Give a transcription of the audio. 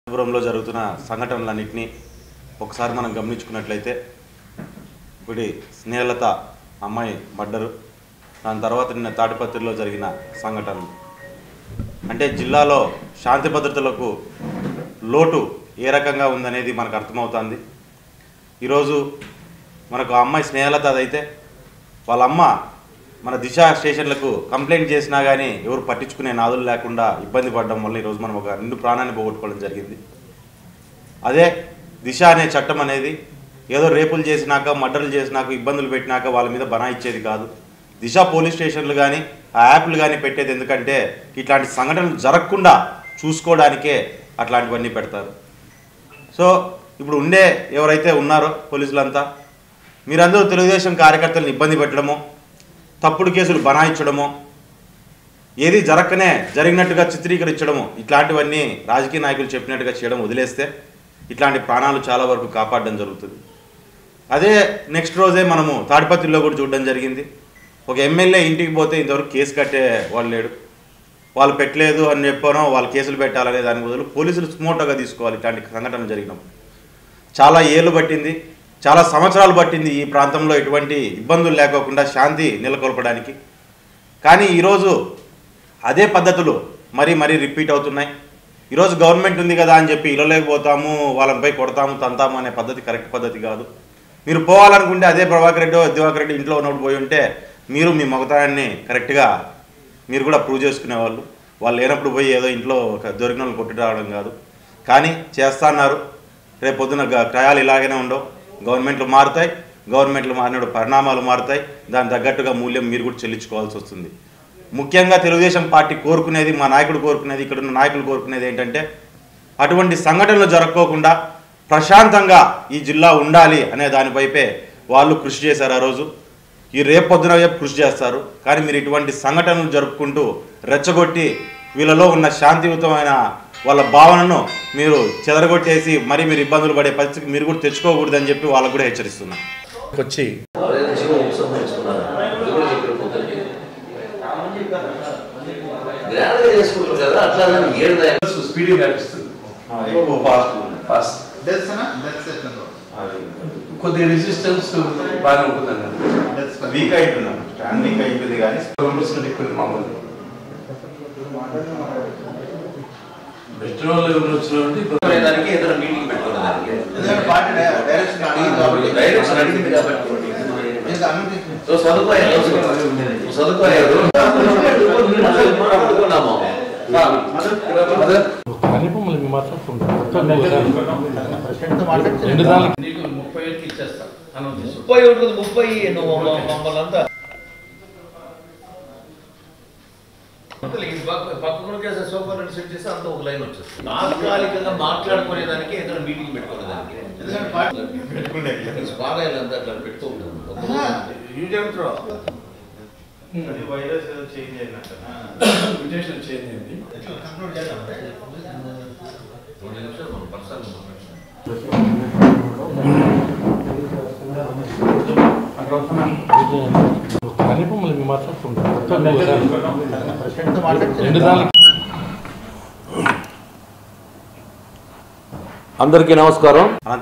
అనంతపురంలో జరుగుతున్న సంఘటనలన్నింటినీ ఒకసారి మనం గమనించుకున్నట్లయితే ఒకటి స్నేహలత అమ్మాయి మర్డరు దాని తర్వాత నిన్న తాటిపత్రిలో జరిగిన సంఘటనలు అంటే జిల్లాలో శాంతి భద్రతలకు లోటు ఏ రకంగా ఉందనేది మనకు అర్థమవుతుంది ఈరోజు మనకు ఆ అమ్మాయి స్నేహలత అదైతే వాళ్ళ అమ్మ మన దిశ స్టేషన్లకు కంప్లైంట్ చేసినా కానీ ఎవరు పట్టించుకునే నాదులు లేకుండా ఇబ్బంది పడడం వల్ల ఈరోజు మనం ఒక రెండు ప్రాణాన్ని పోగొట్టుకోవడం జరిగింది అదే దిశ అనే చట్టం అనేది ఏదో రేపులు చేసినాక మర్డర్లు చేసినాక ఇబ్బందులు పెట్టినాక వాళ్ళ మీద బనా ఇచ్చేది కాదు దిశ పోలీస్ స్టేషన్లు కానీ ఆ యాప్లు కానీ పెట్టేది ఎందుకంటే ఇట్లాంటి సంఘటనలు జరగకుండా చూసుకోవడానికే అట్లాంటివన్నీ పెడతారు సో ఇప్పుడు ఉండే ఎవరైతే ఉన్నారో పోలీసులంతా మీరందరూ తెలుగుదేశం కార్యకర్తలను ఇబ్బంది పెట్టడమో తప్పుడు కేసులు బనాయించడమో ఏది జరగకనే జరిగినట్టుగా చిత్రీకరించడము ఇట్లాంటివన్నీ రాజకీయ నాయకులు చెప్పినట్టుగా చేయడం వదిలేస్తే ఇట్లాంటి ప్రాణాలు చాలా వరకు కాపాడడం జరుగుతుంది అదే నెక్స్ట్ రోజే మనము తాడిపత్రిలో కూడా చూడడం జరిగింది ఒక ఎమ్మెల్యే ఇంటికి పోతే ఇంతవరకు కేసు కట్టే వాళ్ళు లేడు వాళ్ళు పెట్టలేదు అని చెప్పానో వాళ్ళు కేసులు పెట్టాలనే దాని బదులు పోలీసులు స్మోటోగా తీసుకోవాలి ఇట్లాంటి సంఘటన జరిగినప్పుడు చాలా ఏళ్ళు పట్టింది చాలా సంవత్సరాలు పట్టింది ఈ ప్రాంతంలో ఎటువంటి ఇబ్బందులు లేకోకుండా శాంతి నెలకొల్పడానికి కానీ ఈరోజు అదే పద్ధతులు మరీ మరీ రిపీట్ అవుతున్నాయి ఈరోజు గవర్నమెంట్ ఉంది కదా అని చెప్పి ఇళ్ళలోకి పోతాము వాళ్ళపై కొడతాము తంతాము అనే పద్ధతి కరెక్ట్ పద్ధతి కాదు మీరు పోవాలనుకుంటే అదే ప్రభాకర్ రెడ్డి దివాకర్ రెడ్డి ఇంట్లో ఉన్నప్పుడు పోయి ఉంటే మీరు మీ మగతాయాన్ని కరెక్ట్గా మీరు కూడా ప్రూవ్ చేసుకునేవాళ్ళు వాళ్ళు లేనప్పుడు పోయి ఏదో ఇంట్లో ఒక దొరికిన వాళ్ళు కొట్టి రావడం కాదు కానీ చేస్తున్నారు రేపు పొద్దున గ- క్రయాలు ఇలాగనే ఉండవు గవర్నమెంట్లు మారుతాయి గవర్నమెంట్లు మారినప్పుడు పరిణామాలు మారుతాయి దాని తగ్గట్టుగా మూల్యం మీరు కూడా చెల్లించుకోవాల్సి వస్తుంది ముఖ్యంగా తెలుగుదేశం పార్టీ కోరుకునేది మా నాయకుడు కోరుకునేది ఇక్కడ ఉన్న నాయకులు కోరుకునేది ఏంటంటే అటువంటి సంఘటనలు జరగకోకుండా ప్రశాంతంగా ఈ జిల్లా ఉండాలి అనే దానిపైపే వాళ్ళు కృషి చేశారు ఆ రోజు ఈ రేపు పొద్దున రేపు కృషి చేస్తారు కానీ మీరు ఇటువంటి సంఘటనలు జరుపుకుంటూ రెచ్చగొట్టి వీళ్ళలో ఉన్న శాంతియుతమైన వాళ్ళ భావనను మీరు చెదరగొట్టేసి మరి మీరు ఇబ్బందులు పడే పరిస్థితికి మీరు కూడా తెచ్చుకోకూడదని చెప్పి వాళ్ళకు కూడా హెచ్చరిస్తున్నాం వచ్చి ఎవరైనా జీవం ఉపసంహరించుకున్నారు ఇది కూడా చెప్పారు పొద్దున్నకి గ్రాండ్గా చేసుకుంటారు కదా అట్లా ఏడు దాకా స్పీడ్ వ్యాపిస్తుంది ఎక్కువ fast fast That's enough. That's it. no. కొద్ది రెసిస్టెన్స్ బాగానే ఉంటుందండి That's fine. వీక్ అయిపోయింది స్టాండ్ వీక్ అయిపోయింది కానీ పర్సెంట్ ఎక్కువ మామూలు బెస్ట్ వాళ్ళు ఎవరు వచ్చినారంటే దానికి ఏదైనా మీటింగ్ పెట్టుకునేదానికి ఎందుకంటే పార్టీ డై- డైరెక్షన్ అడిగింది కాబట్టి డైరెక్షన్ అడిగింది కాబట్టి ఇంకా అన్ని సో సదుపాయాలు సదుపాయాలు అనుకున్నాము కనిపమ్మలు మీ మాట్లాడుకుంటాం ప్రెసిడెంట్తో మాట్లాడి రెండు దాని నీకు ముప్పై వేలకి ఇచ్చేస్తా అనౌన్స్ చేసి ముప్పై ఉంటుంది ముప్పై నువ్వు మ- మమ్మల్ని అంతా పక్కన కేసు సోఫా రెండు సెట్ చేస్తే అంత ఒక లైన్ వచ్చేస్తుంది తాత్కాలికంగా మాట్లాడుకునేదానికి ఏదైనా మీటింగ్ పెట్టుకునేదానికి ఎందుకంటే పార్టీ బాగా అంతా అట్లా పెడుతూ ఉంటాను యూజ్ అండ్ త్రో వైరస్ ఏదో చేంజ్ అయినట్టు మ్యూటేషన్ చేంజ్ అయింది కంక్లూడ్ చేద్దాం రెండు నిమిషాలు మనం పర్సనల్ మాట్లాడుతున్నాం కనిపమ్మలు మీ మాట్లాడుకుంటాం ప్రెసిడెంట్తో మాట్లాడి రెండు దాని అందరికీ నమస్కారం